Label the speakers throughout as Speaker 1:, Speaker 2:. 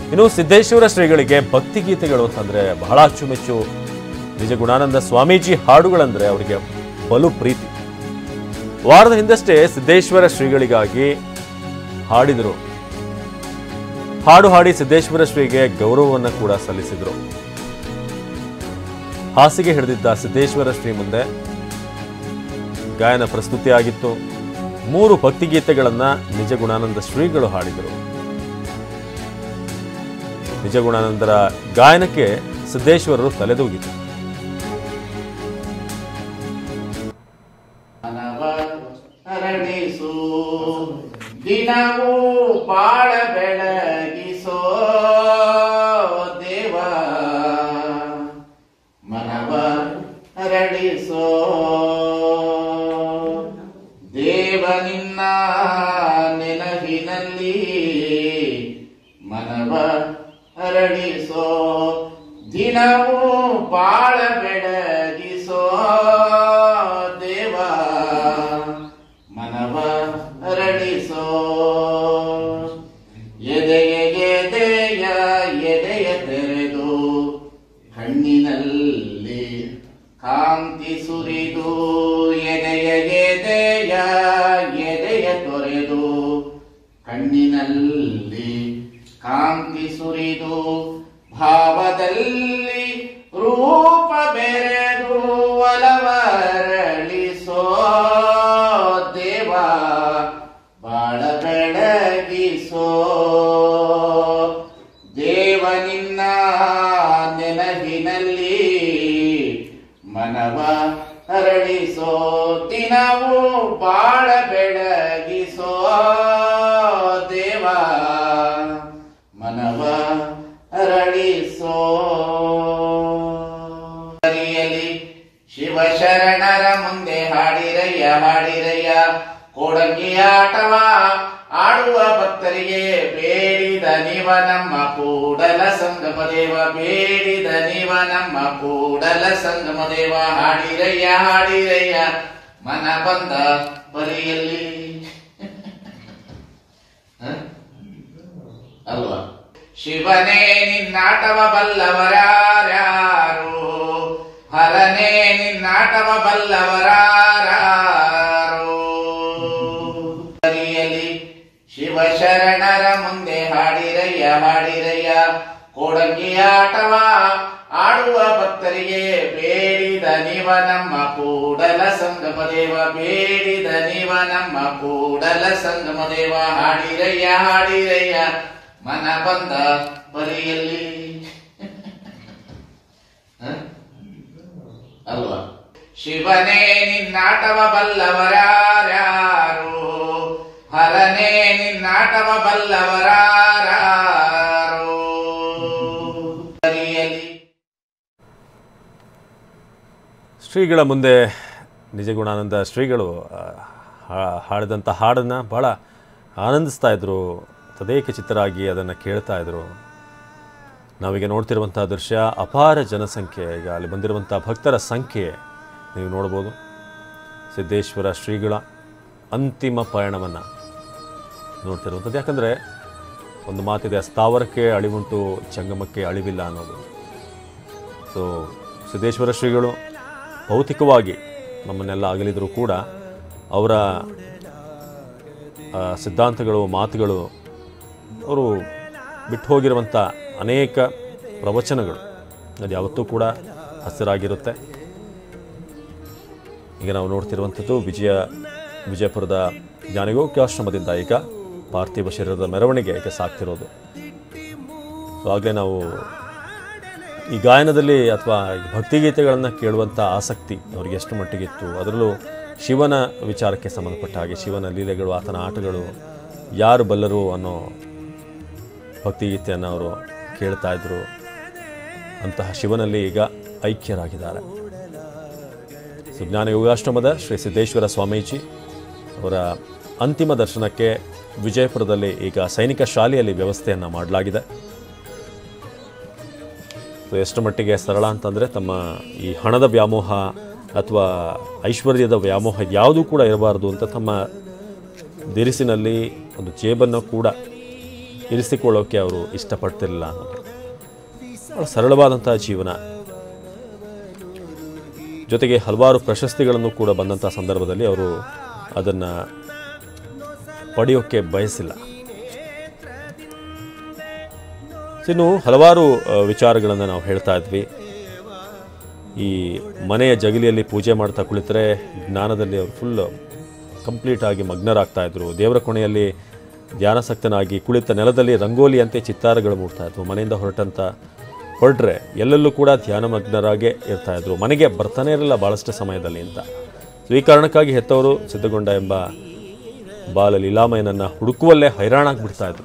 Speaker 1: ಇನ್ನು ಸಿದ್ದೇಶ್ವರ ಶ್ರೀಗಳಿಗೆ ಭಕ್ತಿ ಗೀತೆಗಳು ಅಂತಂದ್ರೆ ಬಹಳ ಅಚ್ಚುಮೆಚ್ಚು ನಿಜ ಗುಣಾನಂದ ಸ್ವಾಮೀಜಿ ಹಾಡುಗಳಂದ್ರೆ ಅವರಿಗೆ ಬಲು ಪ್ರೀತಿ ವಾರದ ಹಿಂದಷ್ಟೇ ಸಿದ್ದೇಶ್ವರ ಶ್ರೀಗಳಿಗಾಗಿ ಹಾಡಿದರು ಹಾಡು ಹಾಡಿ ಸಿದ್ದೇಶ್ವರ ಶ್ರೀಗೆ ಗೌರವವನ್ನು ಕೂಡ ಸಲ್ಲಿಸಿದರು ಹಾಸಿಗೆ ಹಿಡಿದಿದ್ದ ಸಿದ್ದೇಶ್ವರ ಶ್ರೀ ಮುಂದೆ ಗಾಯನ ಪ್ರಸ್ತುತಿಯಾಗಿತ್ತು ಮೂರು ಭಕ್ತಿಗೀತೆಗಳನ್ನ ನಿಜ ಗುಣಾನಂದ ಶ್ರೀಗಳು ಹಾಡಿದರು ನಿಜ ಗುಣಾನಂದರ ಗಾಯನಕ್ಕೆ ಸಿದ್ದೇಶ್ವರರು ತಲೆದೂಗಿತು
Speaker 2: ಮನವ ಅರಳಿಸು ದಿನವೂ ಬಾಳ ಬೆಳಗಿಸೋ ದೇವ ಮನವ ಅರಳಿಸೋ ದೇವ ನಿನ್ನ ನೆನಹಿನಲ್ಲಿ ಮನವ ಅರಳಿಸೋ ದಿನವೂ ಬಾಳ ಬೆಳಗಿಸೋ ದೇವ ಮನವ ಅರಳಿಸೋ ಎದೆಯ ಎದೆಯ ಎದೆಯ ತೆರೆದು ಕಣ್ಣಿನಲ್ಲಿ ಕಾಂತಿ ಸುರಿದು ಎದೆಯ ಎದೆಯ ಎದೆಯ ತೊರೆದು ಕಣ್ಣಿನಲ್ಲಿ ಕಾಂತಿ ಸುರಿದು ಭಾವದಲ್ಲಿ ರೂಪ ಬೆರೆದು ಒಲವರಳಿಸೋ ದೇವ ಬಾಳ ಬೆಳಗಿಸೋ ದೇವ ನಿನ್ನ ನೆನಹಿನಲ್ಲಿ ಮನವ ಅರಳಿಸೋ ದಿನವೂ ಬಾಳ ಬೆಳಗಿಸೋ ದೇವ ಮನವ ಅರಳಿಸೋ ಹರಿಯಲಿ ಶಿವಶರಣರ ಮುಂದೆ ಹಾಡಿರಯ್ಯ ಹಾಡಿರಯ್ಯ ಕೋಡಂಗಿ ಆಟವ ಆಡುವ ಭಕ್ತರಿಗೆ ಬೇಡಿದ ನಿವ ನಮ್ಮ ಕೂಡಲ ಸಂಗಮ ದೇವ ಬೇಡಿದ ನಿವ ನಮ್ಮ ಕೂಡಲ ಸಂಗಮ ದೇವ ಹಾಡಿರಯ್ಯ ಹಾಡಿರಯ್ಯ ಮನ ಬಂದ ಬರಿಯಲ್ಲಿ ಹ? ಅಲ್ವಾ ಶಿವನೇ ನಿನ್ನಾಟವ ಬಲ್ಲವರಾರ್ಯಾರು ಹರನೇ ನಿನ್ನಾಟವ ಬಲ್ಲವರಾರ್ಯಾರು ಹರಿಯಲಿ ಶಿವಶರಣರ ಮುಂದೆ ಹಾಡಿರಯ್ಯ ಹಾಡಿರಯ್ಯ ಕೋಡಂಗಿ ಆಟವ ಆಡುವ ಭಕ್ತರಿಗೆ ಬೇಡಿದ ನಿವ ನಮ್ಮ ಕೂಡಲ ಸಂಗಮ ದೇವ ಬೇಡಿದ ನಿವ ನಮ್ಮ ಕೂಡಲ ಸಂಗಮ ದೇವ ಹಾಡಿರಯ್ಯ ಹಾಡಿರಯ್ಯ ಮನ ಬಂದ ಬರಿಯಲ್ಲಿ ಹ? ಅಲ್ವಾ ಶಿವನೇ ನಿನ್ನಾಟವ ಬಲ್ಲವರಾರ್ಯಾರು ಹರನೇ ನಿನ್ನಾಟವ ಬಲ್ಲವರಾರ್ಯಾರು ಹರಿಯಲಿ
Speaker 1: ಶ್ರೀಗಳ ಮುಂದೆ ನಿಜ ಗುಣಾನಂದ ಶ್ರೀಗಳು ಆ, ಹಾ- ಹಾಡಿದಂಥ ಹಾಡನ್ನು ಭಾಳ ಆನಂದಿಸ್ತಾ ಇದ್ರು ತದೇಕ ಚಿತ್ತರಾಗಿ ಅದನ್ನು ಕೇಳ್ತಾ ಇದ್ರು ನಾವೀಗ ನೋಡ್ತಿರುವಂಥ ದೃಶ್ಯ ಅಪಾರ ಜನಸಂಖ್ಯೆ ಈಗ ಅಲ್ಲಿ ಬಂದಿರುವಂಥ ಭಕ್ತರ ಸಂಖ್ಯೆ ನೀವು ನೋಡ್ಬೋದು ಸಿದ್ದೇಶ್ವರ ಶ್ರೀಗಳ ಅಂತಿಮ ಪಯಣವನ್ನು ನೋಡ್ತಿರುವಂಥದ್ದು ಯಾಕಂದರೆ ಒಂದು ಮಾತಿದೆ ಸ್ಥಾವರಕ್ಕೆ ಅಳಿವುಂಟು ಜಂಗಮಕ್ಕೆ ಅಳಿವಿಲ್ಲ ಅನ್ನೋದು ಸೊ ಸಿದ್ದೇಶ್ವರ ಶ್ರೀಗಳು ಭೌತಿಕವಾಗಿ ನಮ್ಮನ್ನೆಲ್ಲ ಅಗಲಿದರೂ ಕೂಡ ಅವರ ಆ, ಸಿದ್ಧಾಂತಗಳು ಮಾತುಗಳು ಅವರು ಬಿಟ್ಟು ಹೋಗಿರುವಂಥ ಅನೇಕ ಪ್ರವಚನಗಳು ಅದು ಯಾವತ್ತೂ ಕೂಡ ಹಸಿರಾಗಿರುತ್ತೆ ಈಗ ನಾವು ನೋಡ್ತಿರುವಂಥದ್ದು ವಿಜಯ ವಿಜಯಪುರದ ಜ್ಞಾನಯೋಗ್ಯಾಶ್ರಮದಿಂದ ಈಗ ಪಾರ್ಥಿವ ಶರೀರದ ಮೆರವಣಿಗೆ ಈಗ ಸಾಗ್ತಿರೋದು ಸೊ ಆಗಲೇ ನಾವು ಈ ಗಾಯನದಲ್ಲಿ ಅಥವಾ ಭಕ್ತಿಗೀತೆಗಳನ್ನು ಕೇಳುವಂಥ ಆಸಕ್ತಿ ಅವರಿಗೆ ಎಷ್ಟು ಮಟ್ಟಿಗಿತ್ತು ಅದರಲ್ಲೂ ಶಿವನ ವಿಚಾರಕ್ಕೆ ಸಂಬಂಧಪಟ್ಟ ಹಾಗೆ ಶಿವನ ಲೀಲೆಗಳು ಆತನ ಆಟಗಳು ಯಾರು ಬಲ್ಲರು ಅನ್ನೋ ಭಕ್ತಿಗೀತೆಯನ್ನು ಅವರು ಕೇಳ್ತಾ ಇದ್ರು ಅಂತಹ ಶಿವನಲ್ಲಿ ಈಗ ಐಕ್ಯರಾಗಿದ್ದಾರೆ ಸುಜ್ಞಾನ ಯೋಗಾಶ್ರಮದ ಶ್ರೀ ಸಿದ್ದೇಶ್ವರ ಸ್ವಾಮೀಜಿ ಅವರ ಅಂತಿಮ ದರ್ಶನಕ್ಕೆ ವಿಜಯಪುರದಲ್ಲಿ ಈಗ ಸೈನಿಕ ಶಾಲೆಯಲ್ಲಿ ವ್ಯವಸ್ಥೆಯನ್ನು ಮಾಡಲಾಗಿದೆ ಸೊ ಎಷ್ಟು ಮಟ್ಟಿಗೆ ಸರಳ ಅಂತಂದರೆ ತಮ್ಮ ಈ ಹಣದ ವ್ಯಾಮೋಹ ಅಥವಾ ಐಶ್ವರ್ಯದ ವ್ಯಾಮೋಹ ಯಾವುದೂ ಕೂಡ ಇರಬಾರ್ದು ಅಂತ ತಮ್ಮ ದಿರಿಸಿನಲ್ಲಿ ಒಂದು ಜೇಬನ್ನು ಕೂಡ ಇರಿಸಿಕೊಳ್ಳೋಕ್ಕೆ ಅವರು ಇಷ್ಟಪಡ್ತಿರಲಿಲ್ಲ ಅನ್ನೋದು ಬಹಳ ಸರಳವಾದಂಥ ಜೀವನ ಜೊತೆಗೆ ಹಲವಾರು ಪ್ರಶಸ್ತಿಗಳನ್ನು ಕೂಡ ಬಂದಂಥ ಸಂದರ್ಭದಲ್ಲಿ ಅವರು ಅದನ್ನು ಪಡೆಯೋಕ್ಕೆ ಬಯಸಿಲ್ಲ ಇನ್ನು ಹಲವಾರು ವಿಚಾರಗಳನ್ನು ನಾವು ಹೇಳ್ತಾ ಇದ್ವಿ ಈ ಮನೆಯ ಜಗಲಿಯಲ್ಲಿ ಪೂಜೆ ಮಾಡ್ತಾ ಕುಳಿತರೆ ಜ್ಞಾನದಲ್ಲಿ ಅವರು ಫುಲ್ ಕಂಪ್ಲೀಟ್ ಆಗಿ ಮಗ್ನರಾಗ್ತಾ ಇದ್ರು ದೇವರ ಕೊನೆಯಲ್ಲಿ ಧ್ಯಾನಾಸಕ್ತನಾಗಿ ಕುಳಿತ ನೆಲದಲ್ಲಿ ರಂಗೋಲಿಯಂತೆ ಚಿತ್ತಾರಗಳು ಮೂಡ್ತಾ ಇದ್ವು ಮನೆಯಿಂದ ಹೊರಟಂತ ಹೊರಟ್ರೆ ಎಲ್ಲೆಲ್ಲೂ ಕೂಡ ಧ್ಯಾನಮಗ್ನರಾಗೇ ಇರ್ತಾ ಇದ್ರು ಮನೆಗೆ ಬರ್ತಾನೆ ಇರಲಿಲ್ಲ ಭಾಳಷ್ಟು ಸಮಯದಲ್ಲಿ ಅಂತ ಸೊ ಈ ಕಾರಣಕ್ಕಾಗಿ ಹೆತ್ತವರು ಸಿದ್ಧಗೊಂಡ ಎಂಬ ಬಾಲ ಲೀಲಾಮಯನನ್ನು ಹುಡುಕುವಲ್ಲೇ ಹೈರಾಣಾಗ್ಬಿಡ್ತಾ ಇದ್ರು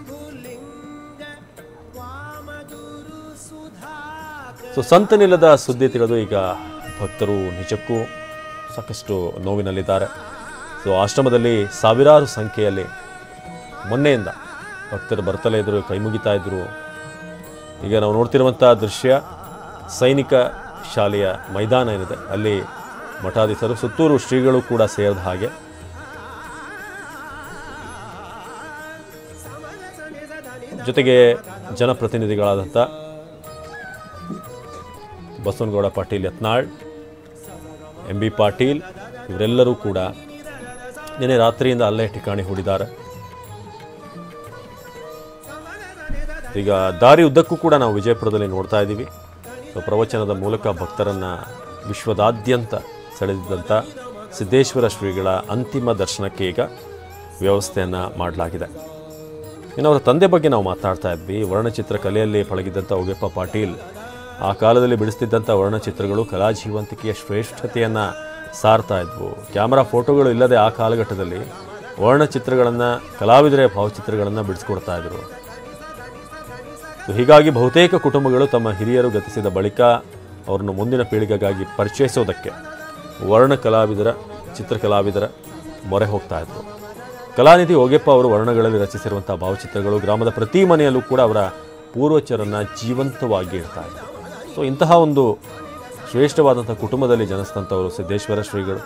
Speaker 1: ಸೊ ಸಂತನಿಲ್ಲದ ಸುದ್ದಿ ತಿಳಿದು ಈಗ ಭಕ್ತರು ನಿಜಕ್ಕೂ ಸಾಕಷ್ಟು ನೋವಿನಲ್ಲಿದ್ದಾರೆ ಸೊ ಆಶ್ರಮದಲ್ಲಿ ಸಾವಿರಾರು ಸಂಖ್ಯೆಯಲ್ಲಿ ಮೊನ್ನೆಯಿಂದ ಭಕ್ತರು ಬರ್ತಲೇ ಇದ್ರು ಕೈ ಮುಗಿತಾ ಇದ್ರು ಈಗ ನಾವು ನೋಡ್ತಿರುವಂಥ ದೃಶ್ಯ ಸೈನಿಕ ಶಾಲೆಯ ಮೈದಾನ ಏನಿದೆ ಅಲ್ಲಿ ಮಠಾಧೀಶರು ಸುತ್ತೂರು ಶ್ರೀಗಳು ಕೂಡ ಸೇರಿದ ಹಾಗೆ ಜೊತೆಗೆ ಜನಪ್ರತಿನಿಧಿಗಳಾದಂಥ ಬಸವನಗೌಡ ಪಾಟೀಲ್ ಯತ್ನಾಳ್ ಎಂ ಬಿ ಪಾಟೀಲ್ ಇವರೆಲ್ಲರೂ ಕೂಡ ನಿನ್ನೆ ರಾತ್ರಿಯಿಂದ ಅಲ್ಲೇ ಠಿಕಾಣಿ ಹೂಡಿದ್ದಾರೆ ಈಗ ದಾರಿ ಉದ್ದಕ್ಕೂ ಕೂಡ ನಾವು ವಿಜಯಪುರದಲ್ಲಿ ನೋಡ್ತಾ ಇದ್ದೀವಿ ಸೊ ಪ್ರವಚನದ ಮೂಲಕ ಭಕ್ತರನ್ನು ವಿಶ್ವದಾದ್ಯಂತ ಸೆಳೆದಿದ್ದಂಥ ಸಿದ್ದೇಶ್ವರ ಶ್ರೀಗಳ ಅಂತಿಮ ದರ್ಶನಕ್ಕೆ ಈಗ ವ್ಯವಸ್ಥೆಯನ್ನು ಮಾಡಲಾಗಿದೆ ಇನ್ನು ಅವರ ತಂದೆ ಬಗ್ಗೆ ನಾವು ಮಾತಾಡ್ತಾ ಇದ್ವಿ ವರ್ಣಚಿತ್ರ ಕಲೆಯಲ್ಲಿ ಪಳಗಿದ್ದಂಥ ಉಗೆಪ್ಪ ಪಾಟೀಲ್ ಆ ಕಾಲದಲ್ಲಿ ಬಿಡಿಸ್ತಿದ್ದಂಥ ವರ್ಣಚಿತ್ರಗಳು ಕಲಾ ಜೀವಂತಿಕೆಯ ಶ್ರೇಷ್ಠತೆಯನ್ನು ಸಾರ್ತಾ ಇದ್ವು ಕ್ಯಾಮ್ರಾ ಫೋಟೋಗಳು ಇಲ್ಲದೆ ಆ ಕಾಲಘಟ್ಟದಲ್ಲಿ ವರ್ಣಚಿತ್ರಗಳನ್ನು ಕಲಾವಿದರೇ ಭಾವಚಿತ್ರಗಳನ್ನು ಬಿಡಿಸ್ಕೊಡ್ತಾ ಇದ್ರು ಸೊ ಹೀಗಾಗಿ ಬಹುತೇಕ ಕುಟುಂಬಗಳು ತಮ್ಮ ಹಿರಿಯರು ಗತಿಸಿದ ಬಳಿಕ ಅವರನ್ನು ಮುಂದಿನ ಪೀಳಿಗೆಗಾಗಿ ಪರಿಚಯಿಸೋದಕ್ಕೆ ವರ್ಣ ಕಲಾವಿದರ ಚಿತ್ರಕಲಾವಿದರ ಮೊರೆ ಹೋಗ್ತಾ ಇದ್ರು ಕಲಾನಿಧಿ ಓಗೆಪ್ಪ ಅವರು ವರ್ಣಗಳಲ್ಲಿ ರಚಿಸಿರುವಂಥ ಭಾವಚಿತ್ರಗಳು ಗ್ರಾಮದ ಪ್ರತಿ ಮನೆಯಲ್ಲೂ ಕೂಡ ಅವರ ಪೂರ್ವಜರನ್ನು ಜೀವಂತವಾಗಿ ಇಡ್ತಾ ಇದ್ರು ಸೊ ಇಂತಹ ಒಂದು ಶ್ರೇಷ್ಠವಾದಂಥ ಕುಟುಂಬದಲ್ಲಿ ಜನಿಸಿದಂಥವರು ಸಿದ್ದೇಶ್ವರ ಶ್ರೀಗಳು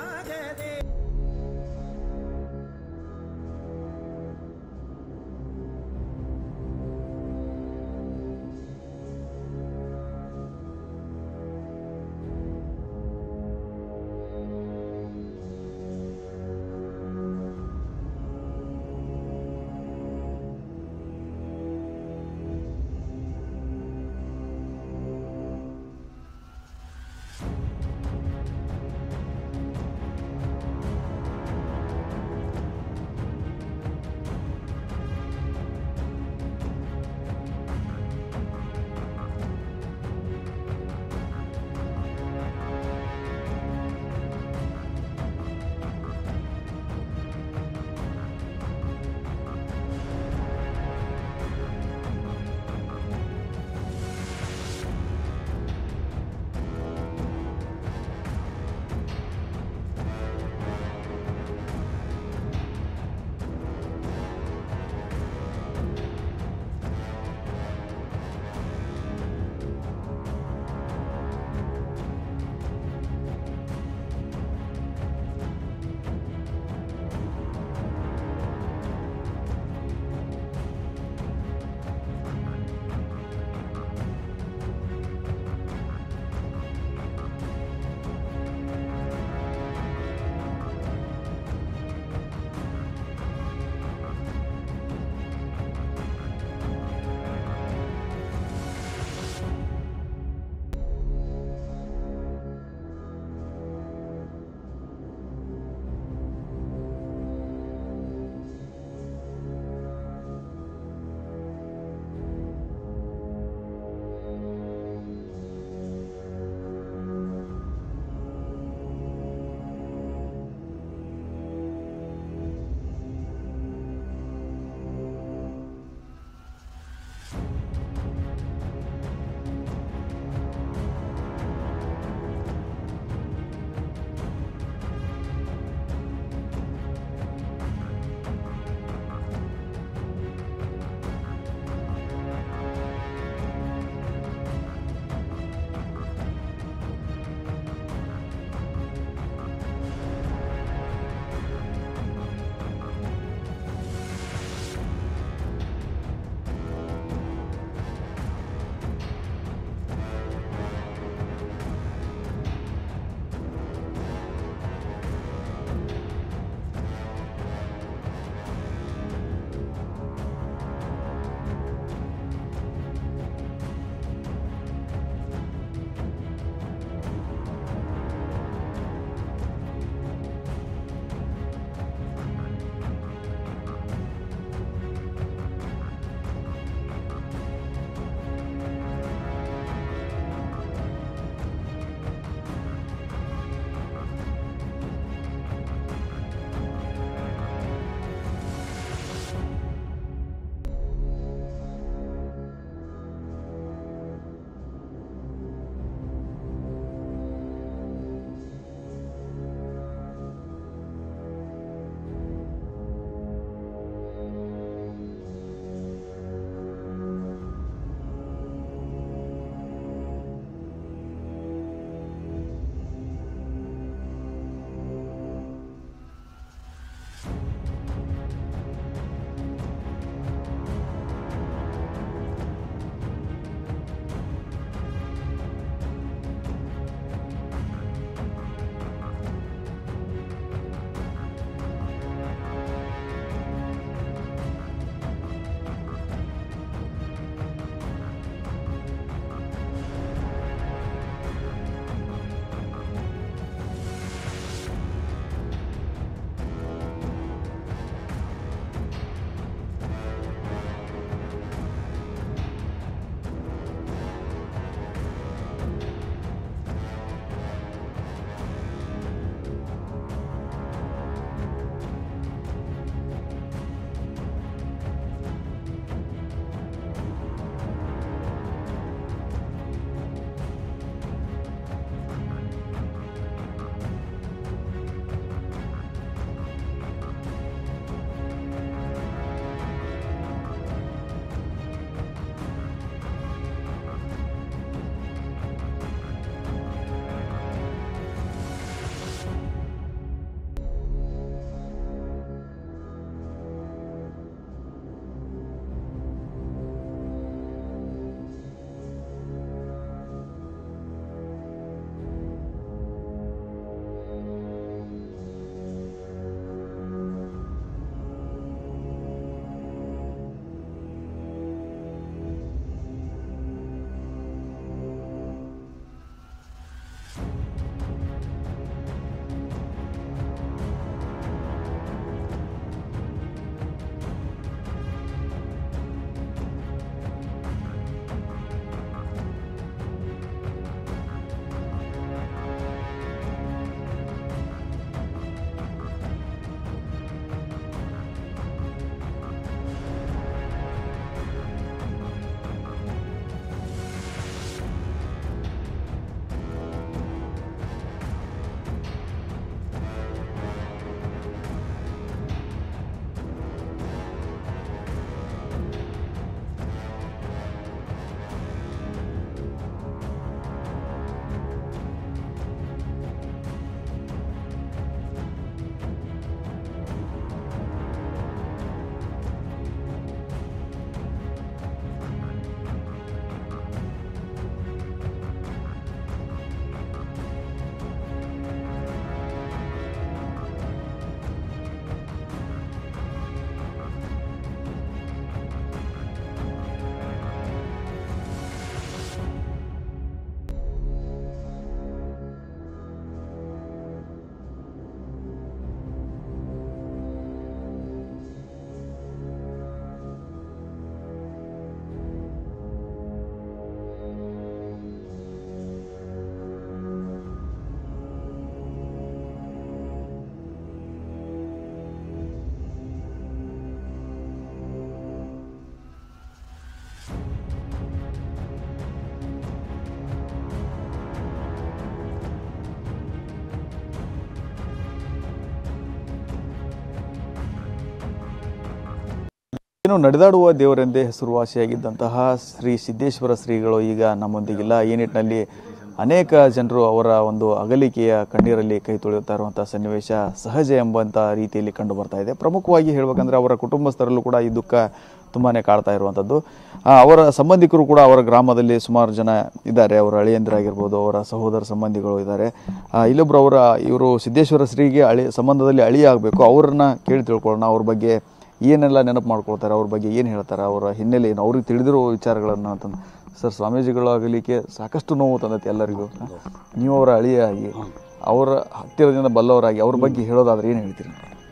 Speaker 3: ಏನು ನಡೆದಾಡುವ ದೇವರೆಂದೇ ಹೆಸರುವಾಸಿಯಾಗಿದ್ದಂತಹ ಶ್ರೀ ಸಿದ್ದೇಶ್ವರ ಶ್ರೀಗಳು ಈಗ ನಮ್ಮೊಂದಿಗಿಲ್ಲ ಈ ನಿಟ್ಟಿನಲ್ಲಿ ಅನೇಕ ಜನರು ಅವರ ಒಂದು ಅಗಲಿಕೆಯ ಕಣ್ಣೀರಲ್ಲಿ ಕೈ ತೊಳೆಯುತ್ತಾ ಇರುವಂಥ ಸನ್ನಿವೇಶ ಸಹಜ ಎಂಬಂಥ ರೀತಿಯಲ್ಲಿ ಕಂಡು ಬರ್ತಾ ಇದೆ ಪ್ರಮುಖವಾಗಿ ಹೇಳಬೇಕಂದ್ರೆ ಅವರ ಕುಟುಂಬಸ್ಥರಲ್ಲೂ ಕೂಡ ಈ ದುಃಖ ತುಂಬಾ ಕಾಡ್ತಾ ಇರುವಂಥದ್ದು ಆ, ಅವರ ಸಂಬಂಧಿಕರು ಕೂಡ ಅವರ ಗ್ರಾಮದಲ್ಲಿ ಸುಮಾರು ಜನ ಇದ್ದಾರೆ ಅವರ ಅಳಿಯಂದಿರಾಗಿರ್ಬೋದು ಅವರ ಸಹೋದರ ಸಂಬಂಧಿಗಳು ಇದ್ದಾರೆ ಆ, ಇಲ್ಲೊಬ್ರು ಅವರ ಇವರು ಸಿದ್ದೇಶ್ವರ ಶ್ರೀಗೆ ಅಳಿ ಸಂಬಂಧದಲ್ಲಿ ಅಳಿಯ ಆಗಬೇಕು ಅವ್ರನ್ನ ಕೇಳಿ ತಿಳ್ಕೊಳ್ಳೋಣ ಅವ್ರ ಬಗ್ಗೆ ಏನೆಲ್ಲ ನೆನಪು ಮಾಡ್ಕೊಳ್ತಾರೆ ಅವ್ರ ಬಗ್ಗೆ ಏನು ಹೇಳ್ತಾರೆ ಅವರ ಹಿನ್ನೆಲೆ ಏನು ಅವ್ರಿಗೆ ತಿಳಿದಿರೋ ವಿಚಾರಗಳನ್ನು ಅಂತಂದು ಸರ್ ಸ್ವಾಮೀಜಿಗಳ ಅಗಲಿಕೆ ಸಾಕಷ್ಟು ನೋವು ತಂದೈತಿ ಎಲ್ಲರಿಗೂ ನೀವು ಅವರ ಅಳಿಯಾಗಿ ಅವರ ಹತ್ತಿರದಿಂದ ಬಲ್ಲವರಾಗಿ ಅವ್ರ ಬಗ್ಗೆ ಹೇಳೋದಾದ್ರೆ ಏನು ಹೇಳ್ತೀರಿ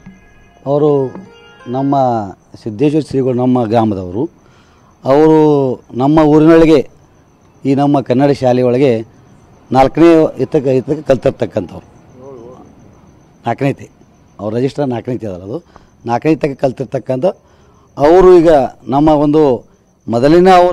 Speaker 4: ಅವರು ನಮ್ಮ ಸಿದ್ದೇಶ್ವರ ಶ್ರೀಗಳು ನಮ್ಮ ಗ್ರಾಮದವರು ಅವರು ನಮ್ಮ ಊರಿನೊಳಗೆ ಈ ನಮ್ಮ ಕನ್ನಡ ಶಾಲೆಯೊಳಗೆ ನಾಲ್ಕನೇ ಇತ್ತಕ್ಕೆ ಇತ್ತಕ್ಕೆ ಕಲ್ತಿರ್ತಕ್ಕಂಥವ್ರು ನಾಲ್ಕನೇತಿ ಅವ್ರ ರಿಜಿಸ್ಟರ್ ನಾಲ್ಕನೇತಿ ಅದಲ್ಲ ಅದು ನಾಲ್ಕನೇ ತಕ್ಕ ಕಲ್ತಿರ್ತಕ್ಕಂಥ ಅವರು ಈಗ ನಮ್ಮ ಒಂದು ಮೊದಲಿನ ಅವರ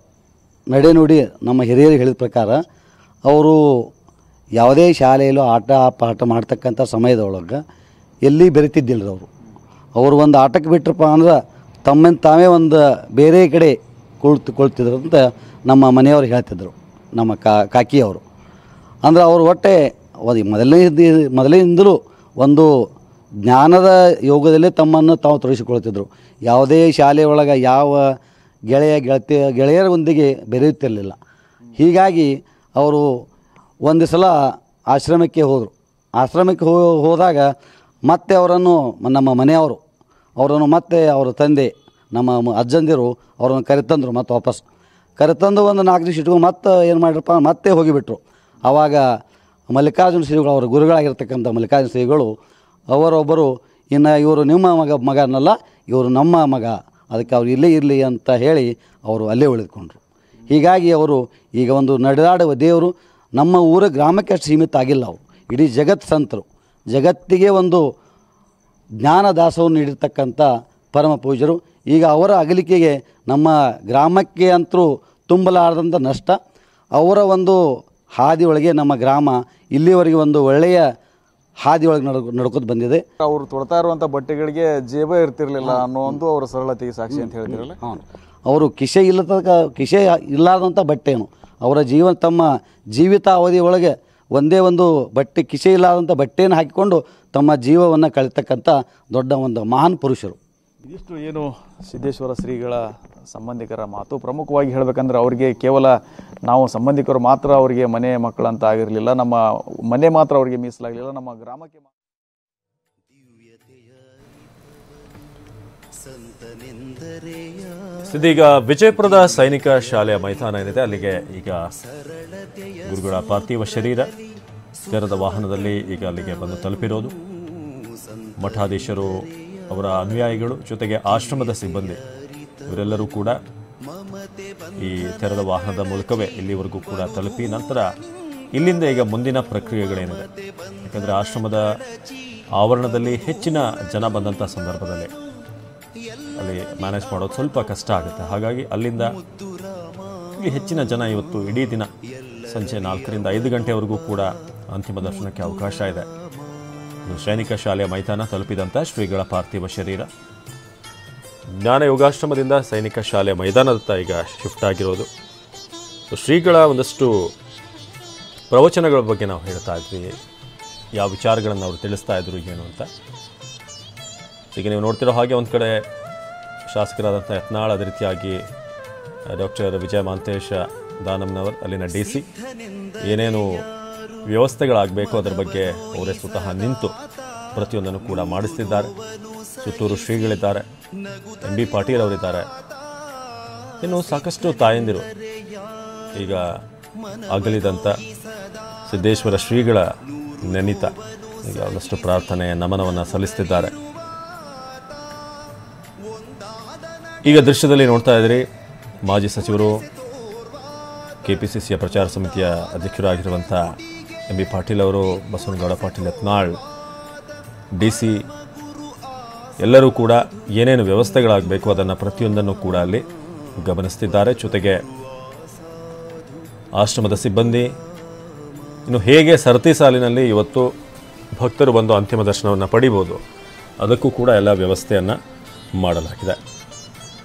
Speaker 4: ನಡೆ ನುಡಿ ನಮ್ಮ ಹಿರಿಯರು ಹೇಳಿದ ಪ್ರಕಾರ ಅವರು ಯಾವುದೇ ಶಾಲೆಯಲ್ಲೂ ಆಟ ಪಾಠ ಮಾಡ್ತಕ್ಕಂಥ ಸಮಯದೊಳಗೆ ಎಲ್ಲಿ ಬೆರಿತಿದ್ದಿಲ್ಲ ಅವರು ಅವರು ಒಂದು ಆಟಕ್ಕೆ ಬಿಟ್ರಪ್ಪ ಅಂದ್ರೆ ತಮ್ಮನ್ನು ತಾವೇ ಒಂದು ಬೇರೆ ಕಡೆ ಕುಳ್ತು ಕುಳ್ತಿದ್ರು ಅಂತ ನಮ್ಮ ಮನೆಯವರು ಹೇಳ್ತಿದ್ರು ನಮ್ಮ ಕಾ ಕಾಕಿಯವರು ಅಂದ್ರೆ ಅವರು ಒಟ್ಟೆ ಒಂದು ಮೊದಲನೇ ಮೊದಲಿನಿಂದಲೂ ಒಂದು ಜ್ಞಾನದ ಯೋಗದಲ್ಲೇ ತಮ್ಮನ್ನು ತಾವು ತೊಡಗಿಸಿಕೊಳ್ತಿದ್ರು ಯಾವುದೇ ಶಾಲೆಯೊಳಗೆ ಯಾವ ಗೆಳೆಯ ಗೆಳತಿ ಗೆಳೆಯರೊಂದಿಗೆ ಬೆರೆಯುತ್ತಿರಲಿಲ್ಲ ಹೀಗಾಗಿ ಅವರು ಒಂದು ಸಲ ಆಶ್ರಮಕ್ಕೆ ಹೋದರು ಆಶ್ರಮಕ್ಕೆ ಹೋ ಹೋದಾಗ ಮತ್ತೆ ಅವರನ್ನು ಮ- ನಮ್ಮ ಮನೆಯವರು ಅವರನ್ನು ಮತ್ತೆ ಅವರ ತಂದೆ ನಮ್ಮ ಮ- ಅಜ್ಜಂದಿರು ಅವರನ್ನು ಕರೆತಂದರು ಮತ್ತೆ ವಾಪಸ್ ಕರೆತಂದು ಒಂದು ನಾಲ್ಕು ದಿವಸ ಇಟ್ಕೊಂಡು ಮತ್ತೆ ಏನು ಮಾಡಿರಪ್ಪ ಮತ್ತೆ ಹೋಗಿಬಿಟ್ರು ಆವಾಗ ಮಲ್ಲಿಕಾರ್ಜುನ ಶ್ರೀಗಳು ಅವರ ಗುರುಗಳಾಗಿರ್ತಕ್ಕಂಥ ಮಲ್ಲಿಕಾರ್ಜುನ ಶ್ರೀಗಳು ಅವರೊಬ್ಬರು ಇನ್ನು ಇವರು ನಿಮ್ಮ ಮಗ ಮಗನಲ್ಲ ಇವರು ನಮ್ಮ ಮಗ ಅದಕ್ಕೆ ಅವ್ರು ಇಲ್ಲೇ ಇರಲಿ ಅಂತ ಹೇಳಿ ಅವರು ಅಲ್ಲೇ ಉಳಿದುಕೊಂಡ್ರು ಹೀಗಾಗಿ ಅವರು ಈಗ ಒಂದು ನಡೆದಾಡುವ ದೇವರು ನಮ್ಮ ಊರ ಗ್ರಾಮಕ್ಕೆ ಅಷ್ಟು ಸೀಮಿತ ಆಗಿಲ್ಲ ಅವರು ಇಡೀ ಜಗತ್ ಸಂತರು ಜಗತ್ತಿಗೆ ಒಂದು ಜ್ಞಾನ ದಾಸವನ್ನು ನೀಡಿರ್ತಕ್ಕಂಥ ಪರಮ ಪೂಜ್ಯರು ಈಗ ಅವರ ಅಗಲಿಕೆಗೆ ನಮ್ಮ ಗ್ರಾಮಕ್ಕೆ ಅಂತರೂ ತುಂಬಲಾರದಂಥ ನಷ್ಟ ಅವರ ಒಂದು ಹಾದಿಯೊಳಗೆ ನಮ್ಮ ಗ್ರಾಮ ಇಲ್ಲಿವರೆಗೆ ಒಂದು ಒಳ್ಳೆಯ ಹಾದಿಯೊಳಗೆ ನಡ್ಕೊ ನಡ್ಕೊತ ಬಂದಿದೆ
Speaker 3: ಅವ್ರು ತೊಡ್ತಾ ಇರುವಂಥ ಬಟ್ಟೆಗಳಿಗೆ ಜೇಬ ಇರ್ತಿರ್ಲಿಲ್ಲ ಅನ್ನೋ ಒಂದು ಅವರ ಸರಳತೆಗೆ ಸಾಕ್ಷಿ ಅಂತ ಹೇಳ್ತಿರಲ್ಲ
Speaker 4: ಹೌದು ಅವರು ಕಿಸೆ ಇಲ್ಲದ ಕಿಸೆ ಇಲ್ಲದಂಥ ಬಟ್ಟೆನು ಅವರ ಜೀವನ ತಮ್ಮ ಜೀವಿತ ಅವಧಿ ಒಳಗೆ ಒಂದೇ ಒಂದು ಬಟ್ಟೆ ಕಿಸೆ ಇಲ್ಲದಂಥ ಬಟ್ಟೆಯನ್ನು ಹಾಕಿಕೊಂಡು ತಮ್ಮ ಜೀವವನ್ನು ಕಳಿತಕ್ಕಂಥ ದೊಡ್ಡ ಒಂದು ಮಹಾನ್ ಪುರುಷರು
Speaker 3: ಇದಿಷ್ಟು ಏನು ಸಿದ್ದೇಶ್ವರ ಶ್ರೀಗಳ ಸಂಬಂಧಿಕರ ಮಾತು ಪ್ರಮುಖವಾಗಿ ಹೇಳಬೇಕಂದ್ರೆ ಅವರಿಗೆ ಕೇವಲ ನಾವು ಸಂಬಂಧಿಕರು ಮಾತ್ರ ಅವರಿಗೆ ಮನೆ ಮಕ್ಕಳಂತ ಆಗಿರಲಿಲ್ಲ ನಮ್ಮ ಮನೆ ಮಾತ್ರ ಅವರಿಗೆ ಮೀಸಲಾಗಲಿಲ್ಲ ನಮ್ಮ ಗ್ರಾಮಕ್ಕೆ ಮಾ-
Speaker 1: ಇದೀಗ ವಿಜಯಪುರದ ಸೈನಿಕ ಶಾಲೆಯ ಮೈದಾನ ಏನಿದೆ ಅಲ್ಲಿಗೆ ಈಗ ಗುರುಗಳ ಪಾರ್ಥಿವ ಶರೀರ ತೆರೆದ ವಾಹನದಲ್ಲಿ ಈಗ ಅಲ್ಲಿಗೆ ಬಂದು ತಲುಪಿರೋದು ಮಠಾಧೀಶರು ಅವರ ಅನುಯಾಯಿಗಳು ಜೊತೆಗೆ ಆಶ್ರಮದ ಸಿಬ್ಬಂದಿ ಇವರೆಲ್ಲರೂ ಕೂಡ ಈ ತೆರೆದ ವಾಹನದ ಮೂಲಕವೇ ಇಲ್ಲಿವರೆಗೂ ಕೂಡ ತಲುಪಿ ನಂತರ ಇಲ್ಲಿಂದ ಈಗ ಮುಂದಿನ ಪ್ರಕ್ರಿಯೆಗಳೇನಿದೆ ಯಾಕಂದರೆ ಆಶ್ರಮದ ಆವರಣದಲ್ಲಿ ಹೆಚ್ಚಿನ ಜನ ಬಂದಂಥ ಸಂದರ್ಭದಲ್ಲಿ ಅಲ್ಲಿ ಮ್ಯಾನೇಜ್ ಮಾಡೋದು ಸ್ವಲ್ಪ ಕಷ್ಟ ಆಗುತ್ತೆ ಹಾಗಾಗಿ ಅಲ್ಲಿಂದ ಇಲ್ಲಿ ಹೆಚ್ಚಿನ ಜನ ಇವತ್ತು ಇಡೀ ದಿನ ಸಂಜೆ ನಾಲ್ಕರಿಂದ ಐದು ಗಂಟೆವರೆಗೂ ಕೂಡ ಅಂತಿಮ ದರ್ಶನಕ್ಕೆ ಅವಕಾಶ ಇದೆ ಇದು ಸೈನಿಕ ಶಾಲೆಯ ಮೈದಾನ ತಲುಪಿದಂಥ ಶ್ರೀಗಳ ಪಾರ್ಥಿವ ಶರೀರ ಜ್ಞಾನ ಯೋಗಾಶ್ರಮದಿಂದ ಸೈನಿಕ ಶಾಲೆಯ ಮೈದಾನದತ್ತ ಈಗ ಶಿಫ್ಟ್ ಆಗಿರೋದು ಸೊ ಶ್ರೀಗಳ ಒಂದಷ್ಟು ಪ್ರವಚನಗಳ ಬಗ್ಗೆ ನಾವು ಹೇಳ್ತಾ ಇದ್ವಿ ಯಾವ ವಿಚಾರಗಳನ್ನು ಅವರು ತಿಳಿಸ್ತಾ ಇದ್ರು ಏನು ಅಂತ ಈಗ ನೀವು ನೋಡ್ತಿರೋ ಹಾಗೆ ಒಂದು ಕಡೆ ಶಾಸಕರಾದಂಥ ಯತ್ನಾಳ್ ಅದೇ ರೀತಿಯಾಗಿ ಡಾಕ್ಟರ್ ವಿಜಯ ಮಾಂತೇಶ ದಾನಮ್ನವರ್ ಅಲ್ಲಿನ ಡಿ ಸಿ ಏನೇನು ವ್ಯವಸ್ಥೆಗಳಾಗಬೇಕು ಅದರ ಬಗ್ಗೆ ಅವರೇ ಸ್ವತಃ ನಿಂತು ಪ್ರತಿಯೊಂದನ್ನು ಕೂಡ ಮಾಡಿಸ್ತಿದ್ದಾರೆ ಸುತ್ತೂರು ಶ್ರೀಗಳಿದ್ದಾರೆ ಎಂ ಬಿ ಪಾಟೀಲ್ ಅವರಿದ್ದಾರೆ ಇನ್ನು ಸಾಕಷ್ಟು ತಾಯಂದಿರು ಈಗ ಅಗಲಿದಂಥ ಸಿದ್ದೇಶ್ವರ ಶ್ರೀಗಳ ನೆನಿತ ಈಗ ಒಂದಷ್ಟು ಪ್ರಾರ್ಥನೆ ನಮನವನ್ನು ಸಲ್ಲಿಸ್ತಿದ್ದಾರೆ ಈಗ ದೃಶ್ಯದಲ್ಲಿ ನೋಡ್ತಾ ಇದ್ದೀರಿ ಮಾಜಿ ಸಚಿವರು ಕೆ ಪಿ ಸಿ ಸಿಯ ಪ್ರಚಾರ ಸಮಿತಿಯ ಅಧ್ಯಕ್ಷರಾಗಿರುವಂಥ ಎಂ ಬಿ ಪಾಟೀಲ್ ಅವರು ಬಸವನಗೌಡ ಪಾಟೀಲ್ ಯತ್ನಾಳ್ ಡಿ ಸಿ ಎಲ್ಲರೂ ಕೂಡ ಏನೇನು ವ್ಯವಸ್ಥೆಗಳಾಗಬೇಕು ಅದನ್ನು ಪ್ರತಿಯೊಂದನ್ನು ಕೂಡ ಅಲ್ಲಿ ಗಮನಿಸ್ತಿದ್ದಾರೆ ಜೊತೆಗೆ ಆಶ್ರಮದ ಸಿಬ್ಬಂದಿ ಇನ್ನು ಹೇಗೆ ಸರತಿ ಸಾಲಿನಲ್ಲಿ ಇವತ್ತು ಭಕ್ತರು ಬಂದು ಅಂತಿಮ ದರ್ಶನವನ್ನು ಪಡಿಬೋದು ಅದಕ್ಕೂ ಕೂಡ ಎಲ್ಲ ವ್ಯವಸ್ಥೆಯನ್ನು ಮಾಡಲಾಗಿದೆ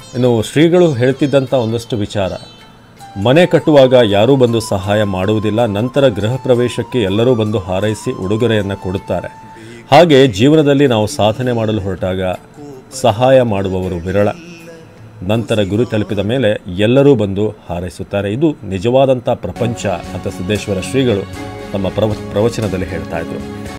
Speaker 1: ಇನ್ನು ಶ್ರೀಗಳು ಹೇಳ್ತಿದ್ದಂಥ ಒಂದಷ್ಟು ವಿಚಾರ ಮನೆ ಕಟ್ಟುವಾಗ ಯಾರೂ ಬಂದು ಸಹಾಯ ಮಾಡುವುದಿಲ್ಲ ನಂತರ ಗೃಹ ಪ್ರವೇಶಕ್ಕೆ ಎಲ್ಲರೂ ಬಂದು ಹಾರೈಸಿ ಉಡುಗೊರೆಯನ್ನು ಕೊಡುತ್ತಾರೆ ಹಾಗೆ ಜೀವನದಲ್ಲಿ ನಾವು ಸಾಧನೆ ಮಾಡಲು ಹೊರಟಾಗ ಸಹಾಯ ಮಾಡುವವರು ವಿರಳ ನಂತರ ಗುರಿ ತಲುಪಿದ ಮೇಲೆ ಎಲ್ಲರೂ ಬಂದು ಹಾರೈಸುತ್ತಾರೆ ಇದು ನಿಜವಾದಂಥ ಪ್ರಪಂಚ ಅಂತ ಸಿದ್ದೇಶ್ವರ ಶ್ರೀಗಳು ತಮ್ಮ ಪ್ರವ ಪ್ರವಚನದಲ್ಲಿ ಹೇಳ್ತಾ ಇದ್ರು